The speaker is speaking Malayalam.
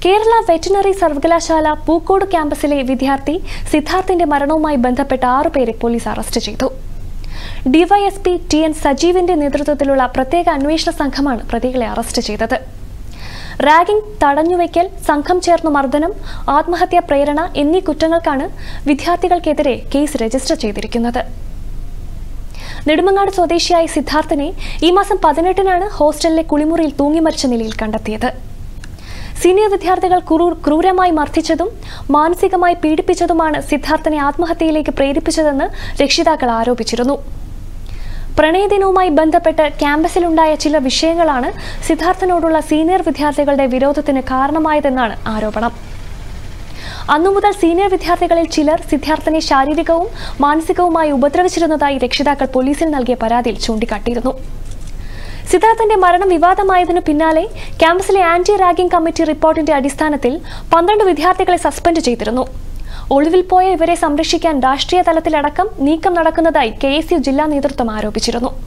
കേരള വെറ്റിനറി സർവകലാശാല പൂക്കോട് ക്യാമ്പസിലെ വിദ്യാർത്ഥി സിദ്ധാർത്ഥിന്റെ മരണവുമായി ബന്ധപ്പെട്ട ആറുപേരെ പോലീസ് അറസ്റ്റ് ചെയ്തു ഡിവൈഎസ്പി ടി എൻ സജീവിന്റെ നേതൃത്വത്തിലുള്ള പ്രത്യേക അന്വേഷണ സംഘമാണ് പ്രതികളെ അറസ്റ്റ് ചെയ്തത് റാഗിംഗ് തടഞ്ഞുവയ്ക്കൽ സംഘം ചേർന്നു മർദ്ദനം ആത്മഹത്യാ പ്രേരണ എന്നീ കുറ്റങ്ങൾക്കാണ് വിദ്യാർത്ഥികൾക്കെതിരെ കേസ് രജിസ്റ്റർ ചെയ്തിരിക്കുന്നത് നെടുമങ്ങാട് സ്വദേശിയായ സിദ്ധാർത്ഥിനെ ഈ മാസം പതിനെട്ടിനാണ് ഹോസ്റ്റലിലെ കുളിമുറിയിൽ തൂങ്ങിമരിച്ച നിലയിൽ കണ്ടെത്തിയത് സീനിയർ വിദ്യാർത്ഥികൾ ക്രൂ- ക്രൂരമായി മർദ്ദിച്ചതും മാനസികമായി പീഡിപ്പിച്ചതുമാണ് സിദ്ധാർത്ഥിനെ ആത്മഹത്യയിലേക്ക് പ്രേരിപ്പിച്ചതെന്ന് രക്ഷിതാക്കൾ ആരോപിച്ചിരുന്നു പ്രണയദിനവുമായി ബന്ധപ്പെട്ട് ക്യാമ്പസിലുണ്ടായ ചില വിഷയങ്ങളാണ് സിദ്ധാർത്ഥിനോടുള്ള സീനിയർ വിദ്യാർത്ഥികളുടെ വിരോധത്തിന് കാരണമായതെന്നാണ് ആരോപണം അന്നു മുതൽ സീനിയർ വിദ്യാർത്ഥികളിൽ ചിലർ സിദ്ധാർത്ഥിനെ ശാരീരികവും മാനസികവുമായി ഉപദ്രവിച്ചിരുന്നതായി രക്ഷിതാക്കൾ പോലീസിൽ നൽകിയ പരാതിയിൽ ചൂണ്ടിക്കാട്ടിയിരുന്നു സിദ്ധാർത്ഥന്റെ മരണം വിവാദമായതിനു പിന്നാലെ ക്യാമ്പസിലെ ആന്റി റാഗിംഗ് കമ്മിറ്റി റിപ്പോർട്ടിന്റെ അടിസ്ഥാനത്തിൽ പന്ത്രണ്ട് വിദ്യാർത്ഥികളെ സസ്പെൻഡ് ചെയ്തിരുന്നു ഒളിവിൽ പോയ ഇവരെ സംരക്ഷിക്കാൻ രാഷ്ട്രീയ തലത്തിലടക്കം നീക്കം നടക്കുന്നതായി കെ ജില്ലാ നേതൃത്വം ആരോപിച്ചിരുന്നു